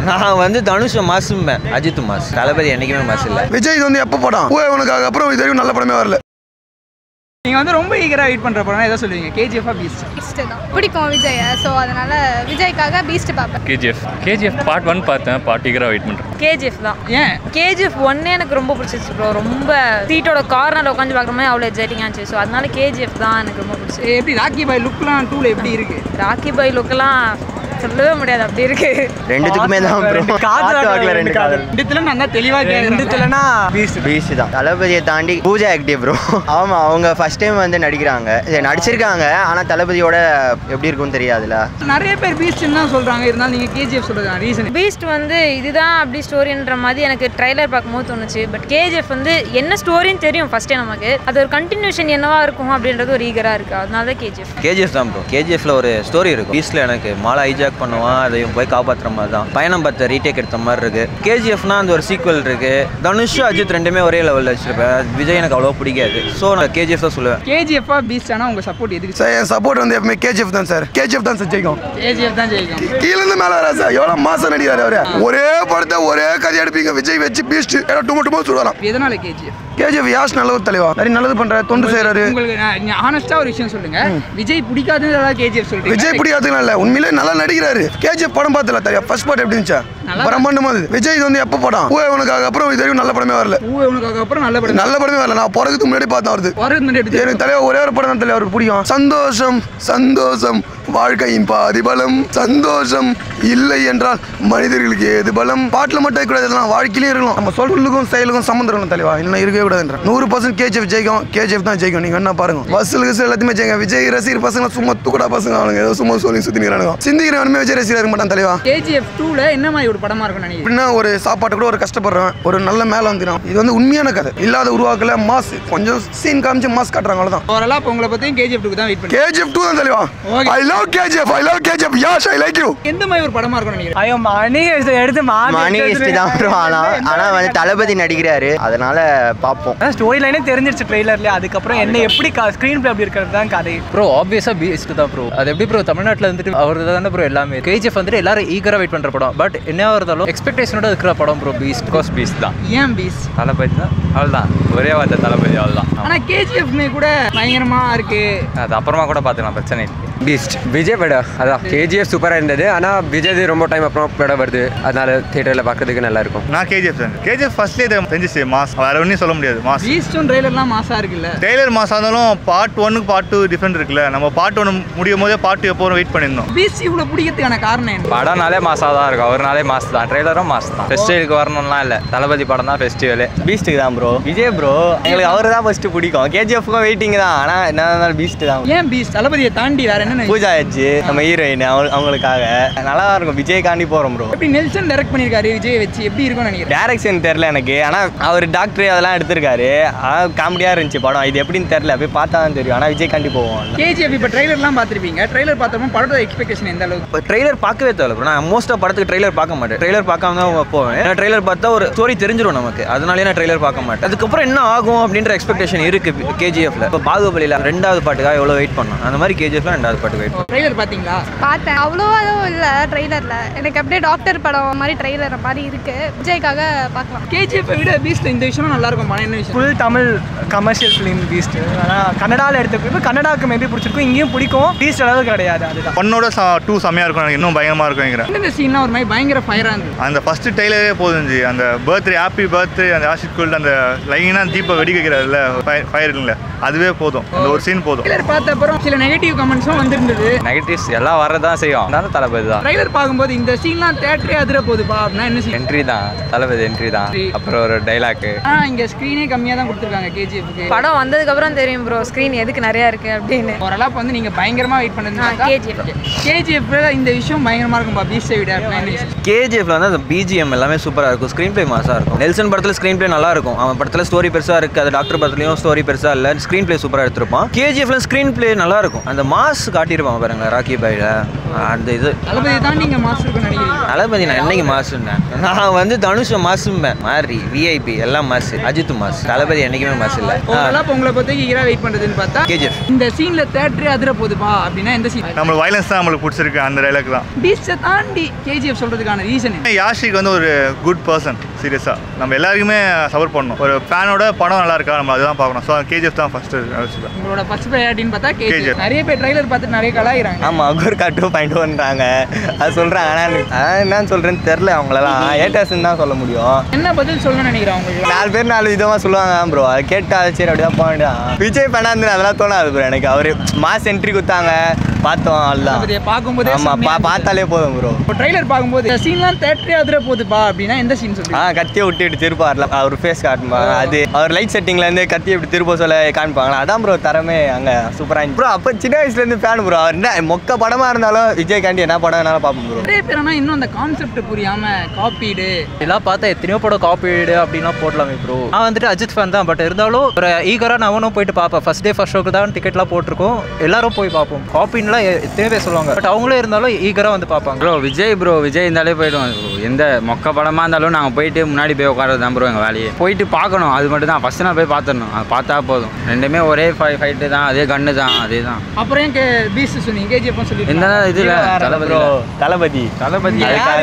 நான் வந்து தனுஷ் மாசும்பேன் அஜித் மாஸ் தளபதி என்னைக்குமே மாசு இல்லை விஜய் இது வந்து எப்போ படம் ஓ உனக்காக அப்புறம் இது வரைக்கும் நல்ல படமே வரல நீங்க வந்து ரொம்ப ஈகரா வெயிட் பண்ற படம் எதை சொல்லுவீங்க கேஜிஎஃப் பீஸ்ட் பீஸ்ட் தான் பிடிக்கும் விஜயை ஸோ அதனால விஜய்க்காக பீஸ்ட் பார்ப்பேன் கேஜிஎஃப் கேஜிஎஃப் பார்ட் ஒன் பார்த்தேன் பார்ட் ஈகராக வெயிட் பண்ணுறேன் கேஜிஎஃப் தான் ஏன் கேஜிஎஃப் ஒன்னே எனக்கு ரொம்ப பிடிச்சிச்சு ப்ரோ ரொம்ப சீட்டோட கார்னரில் உட்காந்து பார்க்குற மாதிரி அவ்வளோ எக்ஸைட்டிங்காக இருந்துச்சு ஸோ அதனால கேஜிஎஃப் தான் எனக்கு ரொம்ப பிடிச்சி எப்படி ராக்கி பாய் லுக்லாம் டூல எப்படி இருக்கு ராக்கி பாய் லுக்கெல்லாம் சொல்லவே முடியாது அப்படி இருக்கு ரெண்டுத்துக்குமே தான் ப்ரோ காத்து வாக்குல ரெண்டு காதல் ரெண்டுத்துல நான் தான் தெளிவா ரெண்டுத்துலனா பீஸ்ட் பீஸ் தான் தளபதியை தாண்டி பூஜா ஆக்டிவ் ப்ரோ ஆமா அவங்க ஃபர்ஸ்ட் டைம் வந்து நடிக்கிறாங்க சரி நடிச்சிருக்காங்க ஆனா தளபதியோட எப்படி இருக்கும்னு தெரியாதுல நிறைய பேர் பீஸ்ட்னு தான் சொல்றாங்க இருந்தாலும் நீங்க கேஜிஎஃப் சொல்றது ரீசன் பீஸ்ட் வந்து இதுதான் அப்படி ஸ்டோரின்ற மாதிரி எனக்கு ட்ரைலர் பார்க்கும்போது தோணுச்சு பட் கேஜிஎஃப் வந்து என்ன ஸ்டோரின்னு தெரியும் ஃபஸ்ட்டே நமக்கு அது ஒரு கண்டினியூஷன் என்னவா இருக்கும் அப்படின்றது ஒரு ஈகராக இருக்குது அதனால தான் கேஜிஎஃப் கேஜிஎஃப் தான் ப்ரோ கேஜிஎஃப்ல ஒரு ஸ்டோரி இருக்கும் பீஸ்ல எனக்கு மாலை ஹைஜாக் பண்ணுவான் அதையும் போய் காப்பாற்றுற மாதிரி தான் பயணம் பத்த ரீடேக் எடுத்த மாதிரி இருக்கு கேஜிஎஃப்னா அந்த ஒரு சீக்வல் இருக்கு தனுஷ் அஜித் ரெண்டுமே ஒரே லெவலில் வச்சிருப்பேன் விஜய் எனக்கு அவ்வளோ பிடிக்காது ஸோ நான் கேஜிஎஃப் தான் சொல்லுவேன் கேஜிஎஃப் பீஸ்ட் ஆனா உங்க சப்போர்ட் எதுக்கு சார் என் சப்போர்ட் வந்து எப்பவுமே கேஜிஎஃப் தான் சார் கேஜிஎஃப் தான் சார் ஜெயிக்கும் கேஜிஎஃப் தான் ஜெயிக்கும் கீழ இருந்து மேல வரா சார் எவ்வளவு மாசம் நடிகாரு அவரு ஒரே படத்தை ஒரே கதை எடுப்பீங்க விஜய் வச்சு பீஸ்ட் ஏன்னா டூ மட்டும் சொல்லலாம் எதனால கேஜிஎஃப் கேஜிஎஃப் யாஷ் நல்ல ஒரு தலைவா நிறைய நல்லது பண்றாரு தொண்டு செய்யறாரு உங்களுக்கு ஆனஸ்டா ஒரு விஷயம் சொல்லுங்க விஜய் பிடிக்காதுன்னு கேஜிஎஃப் சொல்றீங்க விஜய் பிடிக்காதுன்னு இல்ல உண்மையிலே நல்லா நடிக்கிறாரு கேஜிஎஃப் படம் பார்த்தல தெரியா ஃபர்ஸ்ட் பார்ட் எப்படி இருந்துச்சா நல்லா பிரம்மாண்டமா இருந்தது. விஜய் இது வந்து எப்போ படம் ஓ உனக்காக அப்புறம் இது வரைக்கும் நல்ல படமே வரல ஊ உனக்கு அப்புறம் நல்ல படம் நல்ல படமே வரல நான் பிறகுக்கு முன்னாடி பார்த்தேன் வருது வரது முன்னாடி எப்படி எனக்கு தலைவர் ஒரே ஒரு படம் தான் தலைவர் அவருக்கு பிடிக்கும் சந்தோஷம் சந்தோஷம் வாழ்க்கையின் பாதி பலம் சந்தோஷம் இல்லை என்றால் மனிதர்களுக்கு ஏது பலம் பாட்டில் மட்டும் இருக்கக்கூடாது இதெல்லாம் வாழ்க்கையிலே இருக்கணும் நம்ம சொல்றதுக்கும் செயலுக்கும் சம்மந்தம் இருக்கணும் தலைவா இல்லை இருக்கவே கூடாதுன்ற நூறு பர்சன்ட் கேஜிஎஃப் ஜெயிக்கும் கேஜிஎஃப் தான் ஜெயிக்கும் நீங்க என்ன பாருங்க பஸ்ஸில் கிஸ் எல்லாத்தையுமே ஜெயிக்கும் விஜய் ரசிகர் பசங்க சும்மா தூக்கடா பசங்க அவனுங்க ஏதோ சும்மா சொல்லி சுத்திக்கிறானுங்க சிந்திக்கிறவனுமே விஜய் ரசிகர் இருக்க மாட்டான் தலைவா கேஜிஎஃப் டூல என்ன மாதிரி ஒரு படமா இருக்கும் நினைக்கிறேன் எப்படின்னா ஒரு சாப்பாட்டு கூட ஒரு கஷ்டப்படுறேன் ஒரு நல்ல மேலே வந்துடும் இது வந்து உண்மையான கதை இல்லாத உருவாக்கல மாஸ் கொஞ்சம் சீன் காமிச்சு மாஸ் காட்டுறாங்க அவ்வளோதான் ஓவராலா இப்போ உங்களை பத்தியும் கேஜிஎஃப் டூக்கு தான் வெயிட் பண்ணி கேஜிஎஃப் டூ தான் தலைவா Okay. I love KGF I love KGF Yash I like you எந்த மாதிரி ஒரு படமா இருக்கும் நினைக்கிறேன் ஐயோ மணி எடுத்து மணி ஹிஸ்ட்ரி தான் ப்ரோ ஆனா ஆனா வந்து தளபதி நடிக்கிறாரு அதனால பார்ப்போம் ஸ்டோரி லைனே தெரிஞ்சிருச்சு ட்ரெய்லர்ல அதுக்கப்புறம் என்ன எப்படி ஸ்க்ரீன் பிளே அப்படி இருக்கிறது தான் கதை ப்ரோ ஆப்வியஸாக பீஸ்ட் தான் ப்ரோ அது எப்படி ப்ரோ தமிழ்நாட்டில் வந்துட்டு அவர் தானே ப்ரோ எல்லாமே கேஜிஎஃப் வந்துட்டு எல்லாரும் ஈகராக வெயிட் பண்ணுற படம் பட் என்ன இருந்தாலும் எக்ஸ்பெக்டேஷனோட இருக்கிற படம் ப்ரோ பீஸ்ட் கோஸ் பீஸ்ட் தான் ஏன் பீஸ் தளபதி தான் அவ்வளோதான் ஒரே வார்த்தை தளபதி அவ்வளோதான் ஆனா கேஜிஎஃப்மே கூட பயங்கரமா இருக்கு அது அப்புறமா கூட பார்த்துக்கலாம் பிரச்சனை இல்லை பீஸ்ட் விஜய் படம் அதான் கேஜிஎஃப் சூப்பராக இருந்தது ஆனால் விஜய் ரொம்ப டைம் அப்புறம் படம் வருது அதனால தியேட்டரில் பார்க்கறதுக்கு நல்லா இருக்கும் நான் கேஜிஎஃப் தான் கேஜிஎஃப் ஃபர்ஸ்ட்லேயே இது செஞ்சிச்சு மாஸ் வேற ஒன்றும் சொல்ல முடியாது மாஸ் பீஸ்டும் ட்ரெய்லர்லாம் மாசா இருக்குல்ல டெய்லர் மாஸ் இருந்தாலும் பார்ட் ஒன்னுக்கு பார்ட் டூ டிஃப்ரெண்ட் இருக்குல்ல நம்ம பார்ட் ஒன்று முடியும் போதே பார்ட் டூ எப்போ வெயிட் பண்ணியிருந்தோம் பீஸ் இவ்வளவு பிடிக்கிறதுக்கான காரணம் என்ன படம்னாலே மாசாக தான் இருக்கும் அவர்னாலே மாஸ் தான் ட்ரெய்லரும் மாஸ் தான் ஃபெஸ்டிவலுக்கு வரணும்லாம் இல்லை தளபதி படம் தான் ஃபெஸ்டிவலே பீஸ்ட்டுக்கு தான் ப்ரோ விஜய் ப்ரோ எங்களுக்கு அவரு தான் ஃபர்ஸ்ட் பிடிக்கும் கேஜிஎஃப்க்கும் வெயிட்டிங் தான் ஆனால் என்ன இருந்தாலும் பீஸ்ட் தான் ஏன் பீஸ் தளபதியை தாண்டி வேற என்ன பூஜா ஆச்சு நம்ம ஹீரோயின் அவங்களுக்காக நல்லா தான் இருக்கும் விஜய் காண்டி போகிறோம் ப்ரோ எப்படி நெல்சன் டைரக்ட் பண்ணிருக்காரு விஜய் வச்சு எப்படி இருக்கும்னு நினைக்கிறேன் டேரக்ஷன் தெரில எனக்கு ஆனால் அவர் டாக்டர் அதெல்லாம் எடுத்திருக்காரு ஆனால் காமெடியாக இருந்துச்சு படம் இது எப்படின்னு தெரில போய் பார்த்தா தான் தெரியும் ஆனால் விஜய் காண்டி போவோம் கேஜிஎஃப் இப்போ ட்ரெய்லர்லாம் பார்த்துருப்பீங்க ட்ரெய்லர் பார்த்தப்போ படத்தோட எக்ஸ்பெக்டேஷன் எந்த அளவுக்கு இப்போ ட்ரெய்லர் பார்க்கவே தேவை bro. நான் மோஸ்ட்டாக படத்துக்கு ட்ரெய்லர் பார்க்க மாட்டேன் ட்ரெய்லர் பார்க்காம தான் போவேன் ஏன்னா ட்ரெய்லர் பார்த்தா ஒரு ஸ்டோரி தெரிஞ்சிடும் நமக்கு அதனாலே நான் ட்ரெய்லர் பார்க்க மாட்டேன் அதுக்கப்புறம் என்ன ஆகும் அப்படின்ற எக்ஸ்பெக்டேஷன் இருக்கு கேஜிஎஃப்ல இப்போ பாகுபலியில் ரெண்டாவது பாட்டுக்காக எவ்வளோ வெயிட் பண்ணோம் அந்த மாதிரி கேஜிஎஃப்ல ரெண்டாவது பாட்டு வெயிட் ட்ரெய்லர் பார்த்தீங்களா பார்த்தேன் அவ்வளோவா எதுவும் இல்லை ட்ரெய்லரில் எனக்கு அப்படியே டாக்டர் படம் மாதிரி ட்ரெய்லர் மாதிரி இருக்கு விஜய்க்காக பார்க்கலாம் கேஜிஎஃப் விட பீஸ்ட் இந்த விஷயம் நல்லா இருக்கும் படம் என்ன விஷயம் full Tamil commercial film Beast ஆனால் கன்னடாவில் எடுத்துக்கிறப்ப கன்னடாவுக்கு மேபி பிடிச்சிருக்கும் இங்கேயும் பிடிக்கும் பீஸ்ட் அளவுக்கு கிடையாது அதுதான் ஒன்னோட டூ செம்மையாக இருக்கும் எனக்கு இன்னும் பயங்கரமாக இருக்கும் நினைக்கிறேன் எந்தெந்த சீன்லாம் ஒரு மாதிரி பயங்கர ஃபயராக இருந்தது அந்த ஃபர்ஸ்ட் டெய்லரே போதுஞ்சு அந்த பர்த்டே ஹாப்பி பர்த்டே அந்த ஆஷிக் குல்ட் அந்த லைனாக தீப வெடி வைக்கிறாருல்ல ஃபயர் இல்லைங்கள அதுவே போதும் அந்த ஒரு சீன் போதும் ட்ரெய்லர் பார்த்த அப்புறம் சில நெகட்டிவ் கமெண்ட்ஸும் வந்திருந்தது நெகட்டிவ்ஸ் எல்லாம் வரதான் செய்யும் அதனால தளபதி தான் ட்ரெய்லர் பார்க்கும்போது இந்த சீன்லாம் தேட்டரே அதிர போகுதுப்பா அப்படின்னா என்ன சீன் என்ட்ரி தான் தளபதி என்ட்ரி தான் அப்புறம் ஒரு டைலாக்கு ஆ இங்க ஸ்க்ரீனே கம்மியாக தான் கொடுத்துருக்காங்க கேஜிஎஃப்க்கு படம் வந்ததுக்கப்புறம் தெரியும் ப்ரோ ஸ்க்ரீன் எதுக்கு நிறையா இருக்குது அப்படின்னு ஓரளவு இப்போ வந்து நீங்க பயங்கரமா வெயிட் பண்ணது KGF. கேஜிஎஃப் இந்த விஷயம் பயங்கரமா இருக்கும்பா பீஸ்டை விட அப்படின்னா என்ன விஷயம் கேஜிஎஃப்ல வந்து அந்த பிஜிஎம் எல்லாமே சூப்பராக இருக்கும் ஸ்க்ரீன் ப்ளே மாசாக இருக்கும் நெல்சன் படத்தில் ஸ்க்ரீன் ப்ளே நல்லா இருக்கும் அவன் படத்தில் ஸ்டோரி பெருசாக இருக்குது அது டாக்டர் படத்துலையும் ஸ்டோரி பெருசாக இல்லை ஸ்க்ரீன் ப்ளே சூப்பராக எடுத்திருப்பான் கேஜிஎஃப்ல ஸ்க்ரீன் ப்ளே நல்லா இருக்கும் அந்த மாஸ் காட்டியிருப்பாங்க பாருங்க ராக்கி பாயில் அந்த இது தளபதியை தாண்டி நீங்கள் மாஸ்டருக்கு நினைக்கிறீங்க தளபதி நான் என்னைக்கு மாசுன்னேன் நான் வந்து தனுஷை மாசும்பேன் மாறி விஐபி எல்லாம் மாசு அஜித் மாசு தளபதி என்னைக்குமே மாசு இல்லை ஓவராலாக இப்போ உங்களை பொறுத்த ஹீரோ வெயிட் பண்ணுறதுன்னு பார்த்தா கேஜிஎஃப் இந்த சீனில் தேட்டரே அதிர போகுதுப்பா அப்படின்னா எந்த சீன் நம்மளுக்கு வயலன்ஸ் தான் நம்மளுக்கு பிடிச்சிருக்கு அந்த டைலாக் தான் பீச்சை தாண்டி கேஜிஎஃப் சொல்கிறதுக்கான ரீசன் யாஷிக் வந்து ஒரு குட் பர்சன் சீரியஸாக நம்ம எல்லாருக்குமே சப்போர்ட் பண்ணணும் ஒரு ஃபேனோட படம் நல்லா இருக்கா நம்ம அதுதான் பார்க்கணும் ஸோ கேஜிஎஃப் தான் ஃபஸ்ட்டு வச்சுக்கலாம் உங்களோட ஃபர்ஸ்ட் ப்ரையாரிட்டின்னு பார்த்தா கேஜிஎஃப் KGF. நிறைய பேர் ட்ரைலர் பார்த்துட்டு நிறைய கலாயிறாங்க ஆமாம் அகூர்கா டூ பாயிண்ட் ஒன்றாங்க அது சொல்கிறாங்க ஆனால் எனக்கு அதான் என்னன்னு சொல்கிறேன்னு தெரில அவங்களெல்லாம் ஏட்டர்ஸ்ன்னு தான் சொல்ல முடியும் என்ன பதில் சொல்லணும்னு நினைக்கிறேன் உங்களுக்கு நாலு பேர் நாலு விதமாக சொல்லுவாங்க ப்ரோ அதை கேட்டா சரி அப்படிதான் போக வேண்டியதான் விஜய் பண்ணாந்து அதெல்லாம் தோணாது ப்ரோ எனக்கு அவர் மாஸ் என்ட்ரி கொடுத்தாங்க பார்த்தோம் அதுதான் தளபதியை பார்க்கும்போதே ஆமாம் பா செம்மையா இருந்தது. பார்த்தாலே போதும் ப்ரோ இப்போ ட்ரைலர் பார்க்கும்போது இந்த சீன்லாம் தேட்டரே அதிர போகுதுப்பா அப்படின்னா எந்த சீன் ஆ சொல்லுங்க கத்தியை விட்டு இப்படி திருப்பார்ல அவர் ஃபேஸ் காட்டுப்பாங்க அது அவர் லைட் செட்டிங்லேருந்து கத்தியை இப்படி திருப்ப சொல்ல காமிப்பாங்களா அதான் ப்ரோ தரமே அங்கே சூப்பராக ப்ரோ அப்போ சின்ன வயசுலேருந்து ஃபேன் ப்ரோ அவர் என்ன மொக்க படமாக இருந்தாலும் விஜய் காண்டி என்ன படம் வேணாலும் பார்ப்போம் ப்ரோ நிறைய பேர் ஆனால் இன்னும் அந்த கான்செப்ட் புரியாம காப்பீடு எல்லாம் பார்த்தா எத்தனையோ படம் காப்பீடு அப்படின்லாம் போடலாமே ப்ரோ நான் வந்துட்டு அஜித் ஃபேன் தான் பட் இருந்தாலும் ஒரு ஈகராக நான் அவனும் போயிட்டு பார்ப்பேன் ஃபர்ஸ்ட் டே ஃபர்ஸ்ட் ஷோக்கு தான் டிக்கெட்லாம் போட்டிருக்கோம் எல்லாரும் போய் பார்ப்போம் காப்பின்லாம் எத்தனை பேர் சொல்லுவாங்க பட் அவங்களே இருந்தாலும் ஈகராக வந்து பார்ப்பாங்க ப்ரோ விஜய் ப்ரோ விஜய் இருந்தாலே போயிடுவோம் bro. எந்த மொக்க படமாக இருந்தாலும் நாங்கள் போயிட்டு முன்னாடி போய் உட்காரது தான் ப்ரோ எங்கள் வேலையே போயிட்டு பார்க்கணும் அது மட்டும் தான் ஃபஸ்ட்டு நான் போய் பார்த்துடணும் அது பார்த்தா போதும் ரெண்டுமே ஒரே ஃபை ஃபைட்டு தான் அதே கன்று தான் அதே தான் அப்புறம் ஏன் பீஸ் சொன்னீங்க கேஜிஎஃப் சொல்லி எந்த இதில் தளபதி ப்ரோ தளபதி தளபதி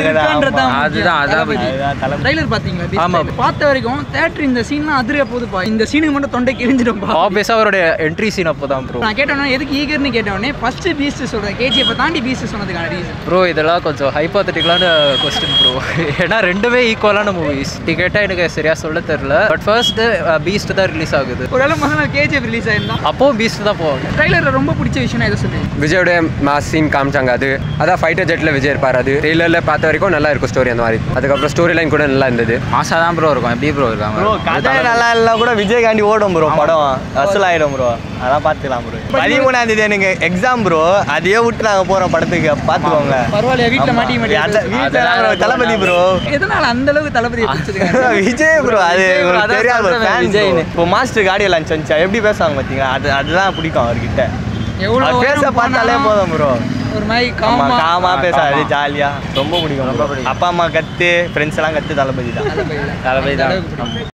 அதுதான் அதான் ட்ரைலர் பாத்தீங்களா Beast ஆமா. trailer? பார்த்த வரைக்கும் தேட்டர் இந்த சீன்லாம் அதிர போகுதுப்பா இந்த சீனுக்கு மட்டும் தொண்டை கிழிஞ்சிடும்பா ஆப்வியஸாக அவருடைய என்ட்ரி சீன் அப்போ தான் ப்ரோ நான் கேட்டோன்னே எதுக்கு ஈகர்னு கேட்டோடனே ஃபர்ஸ்ட் பீஸ்ட் சொல்றேன் கேஜிஎஃப் தாண்டி பீஸ்ட் சொன்னதுக்கான ரீசன் ப்ரோ இதெல்லாம் கொஞ்சம் ஹைப்பாத்தட்டிக்கலான கொஸ்டின் ப்ரோ ஏன்னா ரெண்டுமே ஈக்குவலான மூவிஸ் டிக்கெட்டாக எனக்கு சரியாக சொல்ல தெரில பட் ஃபர்ஸ்ட் பீஸ்ட் தான் ரிலீஸ் ஆகுது ஒருவேளை முதல் நாள் கேஜிஎஃப் ரிலீஸ் ஆயிருந்தா அப்போவும் பீஸ்ட் தான் போவாங்க ட்ரைலர்ல ரொம்ப பிடிச்ச விஷயம் எதை சொல்லுங்க விஜயோட மாஸ் சீன் காமிச்சாங்க அது அதான் ஃபைட்டர் ஜெட்டில் விஜய் இருப்பார் அது ட்ரெய்லரில் பார்த்த வரைக்கும் நல்லா இருக்கும் ஸ்டோரி அந்த மாதிரி அதுக்கப்புறம் ஸ்டோரி லைன் கூட நல்லா இருந்தது மாசாக தான் ப்ரோ இருக்கும் எப்படி ப்ரோ இருக்காங்க ப்ரோ கதை நல்லா இல்லை கூட விஜய் காண்டி ஓடும் ப்ரோ படம் வசூல் ஆயிடும் ப்ரோ அதான் பார்த்துக்கலாம் ப்ரோ பதிமூணாம் தேதி எனக்கு எக்ஸாம் ப்ரோ அதையே விட்டு நாங்கள் போகிறோம் படத்துக்கு பார்த்துக்கோங்க பரவாயில்லையா வீட்டில் மாட்டிக்க அந்த மாட்டேன் வீட்டில் தளபதி ப்ரோ எதனால அந்த அளவுக்கு தளபதியை பிடிச்சதுங்க விஜய் ப்ரோ அது விஜய் bro, உங்களுக்கு அதான் தெரியாது சொல்றேன் ஃபேன் விஜய். விஜய் இப்போ மாஸ்டர் ஆடியோ லான்ச் வந்துச்சா எப்படி பேசுவாங்க பார்த்தீங்களா அது அதுதான் பிடிக்கும் அவர்கிட்ட எவ்வளோ அவர் பேச உயரம் பார்த்தாலே போனாலும் போதும் ப்ரோ ஒரு மாதிரி ஆமா காமா காமா பேசாது காமா. ஜாலியா ரொம்ப பிடிக்கும் bro. அப்பா அம்மா கத்து ஃப்ரெண்ட்ஸ் எல்லாம் கத்து தளபதி தான் தளபதி தளபதி தான்